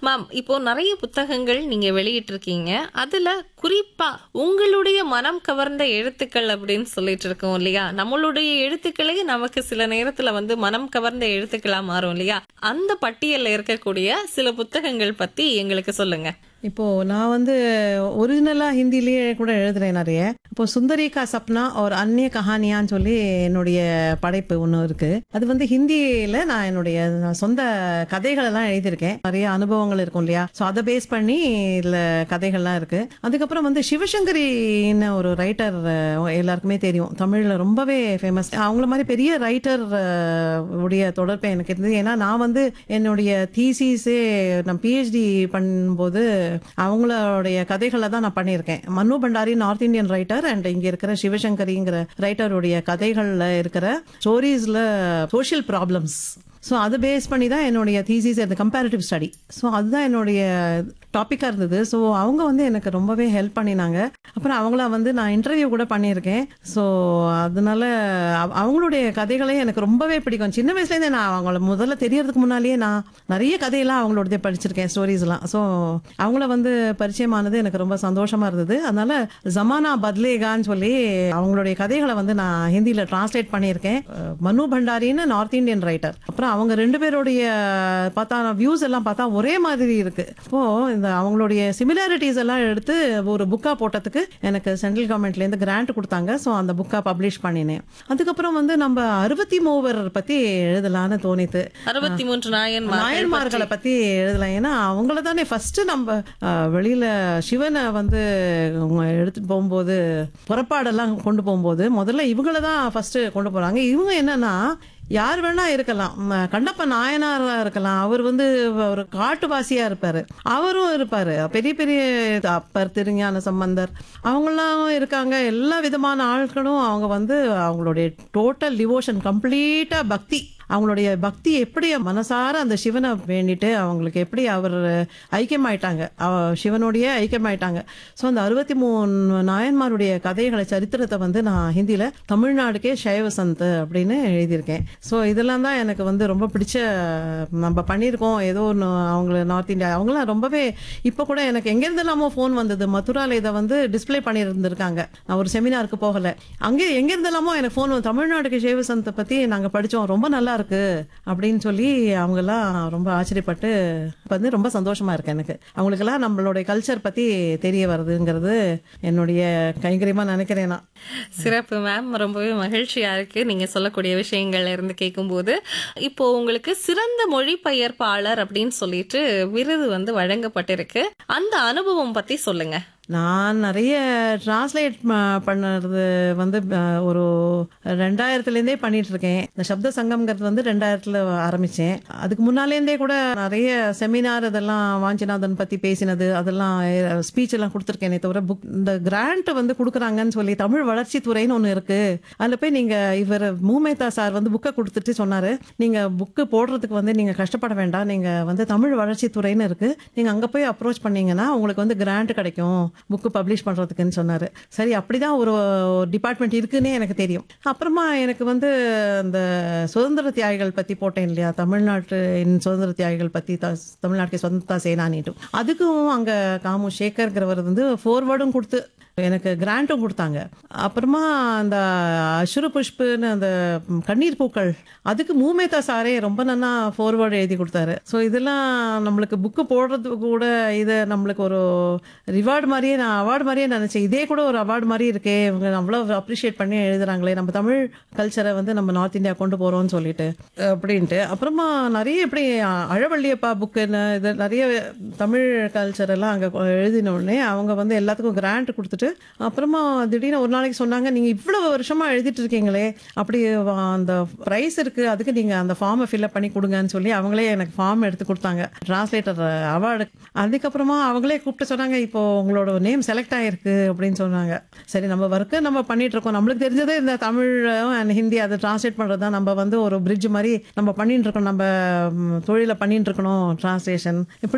ma'am இப்போ நிறைய புத்தகங்கள் நீங்க வெளியிட்டிருக்கீங்க அதுல குறிப்பா உங்களுடைய மனம் கவர்ந்த எழுத்துக்கள் அப்படின்னு சொல்லிட்டு இருக்கோம் இல்லையா நம்மளுடைய எழுத்துக்களே நமக்கு சில நேரத்துல வந்து மனம் கவர்ந்த எழுத்துக்களா மாறும் இல்லையா அந்த பட்டியல்ல இருக்கக்கூடிய சில புத்தகங்கள் பத்தி எங்களுக்கு சொல்லுங்க இப்போ நான் வந்து ஒரிஜினலா ஹிந்திலேயே கூட எழுதுறேன் நிறைய இப்போ சுந்தரி கா சப்னா ஒரு அந்நிய கஹானியான்னு சொல்லி என்னுடைய படைப்பு ஒன்று இருக்கு அது வந்து ஹிந்தியில நான் என்னுடைய சொந்த கதைகள் எல்லாம் எழுதியிருக்கேன் நிறைய அனுபவங்கள் இருக்கும் இல்லையா ஸோ அதை பேஸ் பண்ணி இதுல கதைகள்லாம் இருக்கு அதுக்கப்புறம் வந்து சிவசங்கரின்னு ஒரு ரைட்டர் எல்லாருக்குமே தெரியும் தமிழ்ல ரொம்பவே ஃபேமஸ் அவங்கள மாதிரி பெரிய ரைட்டர் உடைய தொடர்பு எனக்கு இருந்தது ஏன்னா நான் வந்து என்னுடைய தீசிஸே நான் பிஹெச்டி பண்ணும்போது அவங்களுடைய கதைகளை தான் நான் பண்ணியிருக்கேன் Mannu Bhandari north Indian writer and இங்க இருக்கிற சிவசங்கரிங்கிற ரைட்டருடைய கதைகள்ல இருக்கிற ஸ்டோரிஸ்ல சோஷியல் ப்ராப்ளம்ஸ் ஸோ அதை பேஸ் பண்ணி தான் என்னுடைய தீசிஸ் அந்த கம்பேரிட்டிவ் ஸ்டடி ஸோ அதுதான் என்னுடைய டாப்பிக்காக இருந்தது ஸோ அவங்க வந்து எனக்கு ரொம்பவே ஹெல்ப் பண்ணினாங்க அப்புறம் அவங்கள வந்து நான் இன்டர்வியூ கூட பண்ணியிருக்கேன் ஸோ அதனால அவ- அவங்களுடைய கதைகளே எனக்கு ரொம்பவே பிடிக்கும் சின்ன வயசுலேருந்தே நான் அவங்கள முதல்ல தெரியறதுக்கு முன்னாலேயே நான் நிறைய கதையெல்லாம் அவங்களோடதே படிச்சிருக்கேன் ஸ்டோரிஸ்லாம் ஸோ அவங்கள வந்து பரிச்சயமானது எனக்கு ரொம்ப சந்தோஷமா இருந்தது அதனால ஜமானா பத்லேகான்னு சொல்லி அவங்களுடைய கதைகளை வந்து நான் ஹிந்தியில் டிரான்ஸ்லேட் பண்ணியிருக்கேன் அஹ் மனு பண்டாரின்னு நார்த் இந்தியன் ரைட்டர் அப்புறம் அவங்க ரெண்டு பேருடைய பார்த்தா வியூஸ் எல்லாம் பார்த்தா ஒரே மாதிரி இருக்கு இப்போ இந்த அவங்களுடைய சிமிலாரிட்டிஸ் எல்லாம் எடுத்து ஒரு புக்கா போட்டதுக்கு எனக்கு சென்ட்ரல் கவர்மெண்ட்ல இருந்து கிராண்ட் கொடுத்தாங்க ஸோ அந்த புக்கா பப்ளிஷ் பண்ணினேன் அதுக்கப்புறம் வந்து நம்ம அறுபத்தி மூவர் பத்தி எழுதலான்னு தோணித்து அறுபத்தி மூன்று நாயன் நாயன்மார்களை பத்தி எழுதலாம் ஏன்னா அவங்கள தானே ஃபர்ஸ்ட் நம்ம அஹ், வெளியில சிவனை வந்து அவங்க எடுத்துட்டு போகும்போது புறப்பாடெல்லாம் கொண்டு போகும்போது முதல்ல இவங்கள தான் ஃபர்ஸ்ட் கொண்டு போறாங்க இவங்க என்னன்னா யார் வேணா இருக்கலாம் ம, கண்ணப்ப நாயனாரா இருக்கலாம் அவர் வந்து ஒரு காட்டுவாசியா இருப்பாரு அவரும் இருப்பாரு பெரிய பெரிய அப்பர் திருஞான சம்பந்தர் அவங்களாம் இருக்காங்க எல்லா விதமான ஆட்களும் அவங்க வந்து அவங்களுடைய டோட்டல் டிவோஷன் கம்ப்ளீட்டா பக்தி அவங்களுடைய பக்தி எப்படி மனசார அந்த சிவனை வேண்டிட்டு அவங்களுக்கு எப்படி அவர் ஐக்கியமாயிட்டாங்க அவ- சிவனோடயே ஐக்கியமாயிட்டாங்க ஸோ அந்த அறுபத்தி மூணு நாயன்மாருடைய கதைகளை சரித்திரத்தை வந்து நான் ஹிந்தியில தமிழ்நாடுக்கே சைவ சந்த் அப்படின்னு எழுதியிருக்கேன் ஸோ இதெல்லாம் தான் எனக்கு வந்து ரொம்ப பிடிச்ச நம்ம பண்ணியிருக்கோம் ஏதோ ஒன்று அவங்கள நார்த் இந்தியா அவங்களாம் ரொம்பவே இப்போ கூட எனக்கு எங்கேருந்தெல்லாமோ ஃபோன் வந்தது மதுரால இதை வந்து டிஸ்ப்ளே பண்ணியிருந்திருக்காங்க நான் ஒரு செமினாருக்கு போகல அங்கே எங்கேருந்தெல்லாமோ எனக்கு ஃபோன் வந்து தமிழ்நாடுக்கு சைவ சந்தை பற்றி நாங்கள் படித்தோம் ரொம்ப நல்லா இருக்கு அப்படின்னு சொல்லி அவங்கெல்லாம் ரொம்ப ஆச்சரியப்பட்டு இப்ப வந்து ரொம்ப சந்தோஷமா இருக்கு எனக்கு அவங்களுக்கெல்லாம் நம்மளுடைய கல்ச்சர் பற்றி தெரிய வருதுங்கிறது என்னுடைய கைங்கரியமா நினைக்கிறேன் நான் சிறப்பு மேம் ரொம்பவே மகிழ்ச்சியா இருக்கு நீங்க சொல்லக்கூடிய விஷயங்கள்ல இருந்து கேட்கும்போது இப்போ உங்களுக்கு சிறந்த மொழிபெயர்ப்பாளர் அப்படின்னு சொல்லிட்டு விருது வந்து வழங்கப்பட்டிருக்கு அந்த அனுபவம் பத்தி சொல்லுங்க நான் நிறைய டிரான்ஸ்லேட் பண்ணது வந்து அஹ், ஒரு ரெண்டாயிரத்துலேருந்தே பண்ணிட்டு இருக்கேன் இந்த சப்த சங்கம்ங்கிறது வந்து ரெண்டாயிரத்துல ஆரம்பிச்சேன் அதுக்கு முன்னாலேருந்தே கூட நிறைய செமினார் இதெல்லாம் வாஞ்சிநாதன் பத்தி பேசினது அதெல்லாம் ஸ்பீச் எல்லாம் கொடுத்துருக்கேனே தவிர புக் இந்த கிராண்ட் வந்து கொடுக்குறாங்கன்னு சொல்லி தமிழ் வளர்ச்சி துறைன்னு ஒன்று இருக்கு அதில் போய் நீங்க இவர் மூமேதா சார் வந்து புக்கை கொடுத்துட்டு சொன்னாரு நீங்க புக்கு போடுறதுக்கு வந்து நீங்க கஷ்டப்பட வேண்டாம் நீங்க வந்து தமிழ் வளர்ச்சி துறைன்னு இருக்கு நீங்க அங்க போய் அப்ரோச் பண்ணீங்கன்னா உங்களுக்கு வந்து கிராண்ட் கிடைக்கும் புக்கு பப்ளிஷ் பண்றதுக்குன்னு சொன்னாரு சரி அப்படிதான் ஒரு டிபார்ட்மெண்ட் இருக்குன்னே எனக்கு தெரியும் அப்புறமா எனக்கு வந்து அந்த சுதந்திர தியாகிகள் பத்தி போட்டேன் இல்லையா தமிழ்நாட்டின் சுதந்திர தியாகிகள் பத்தி த- தமிழ்நாட்டுக்கு சொந்தத்தா சேனானிட்டும் அதுக்கும் அங்க காமு சேகர்ங்கிறவர் வந்து ஃபோர்வேர்டும் கொடுத்து எனக்கு கிராண்டும் கொடுத்தாங்க அப்புறமா அந்த அசுர புஷ்புன்னு அந்த கண்ணீர் பூக்கள் அதுக்கு மூமேதா சாரே ரொம்ப நல்லா ஃபோர்வேர்டு எழுதி கொடுத்தாரு ஸோ இதெல்லாம் நம்மளுக்கு புக்கு போடுறது கூட இதை நம்மளுக்கு ஒரு ரிவார்டு மாதிரியே நான் அவார்டு மாதிரியே நினைச்சேன் இதே கூட ஒரு அவார்டு மாதிரி இருக்கே இவங்க அவ்வளோ அப்ரிஷியேட் பண்ணி எழுதுறாங்களே நம்ம தமிழ் கல்ச்சரை வந்து நம்ம நார்த் இந்தியா கொண்டு போறோம்னு சொல்லிட்டு அப்படின்ட்டு அப்புறமா நிறைய இப்படி அழவள்ளியப்பா புக்குன்னு இது நிறைய தமிழ் கல்ச்சர் எல்லாம் அங்கே எழுதின உடனே அவங்க வந்து எல்லாத்துக்கும் கிராண்ட் கொடுத்துட்டு அப்புறமா திடீர்னு ஒரு நாளைக்கு சொன்னாங்க நீங்க இவ்வளவு வருஷமா எழுதிட்டு இருக்கீங்களே அப்படி வ- அந்த ப்ரைஸ் இருக்கு அதுக்கு நீங்க அந்த ஃபார்மை ஃபில்அப் பண்ணி கொடுங்கன்னு சொல்லி அவங்களே எனக்கு ஃபார்ம் எடுத்து கொடுத்தாங்க டிரான்ஸ்லேட்டர் அவார்டு அதுக்கப்புறமா அவங்களே கூப்பிட்டு சொன்னாங்க இப்போ உங்களோட நேம் செலக்ட் ஆயிருக்கு அப்படின்னு சொன்னாங்க சரி நம்ம ஒர்க்கு நம்ம பண்ணிட்டு இருக்கோம் நம்மளுக்கு தெரிஞ்சதே இந்த தமிழ் அண்ட் ஹிந்தி அதை டிரான்ஸ்லேட் பண்றது தான் நம்ம வந்து ஒரு பிரிட்ஜ் மாதிரி நம்ம பண்ணிட்டு இருக்கோம் நம்ம ம், தொழிலை பண்ணிட்டு இருக்கணும் டிரான்ஸ்லேஷன் இப்படி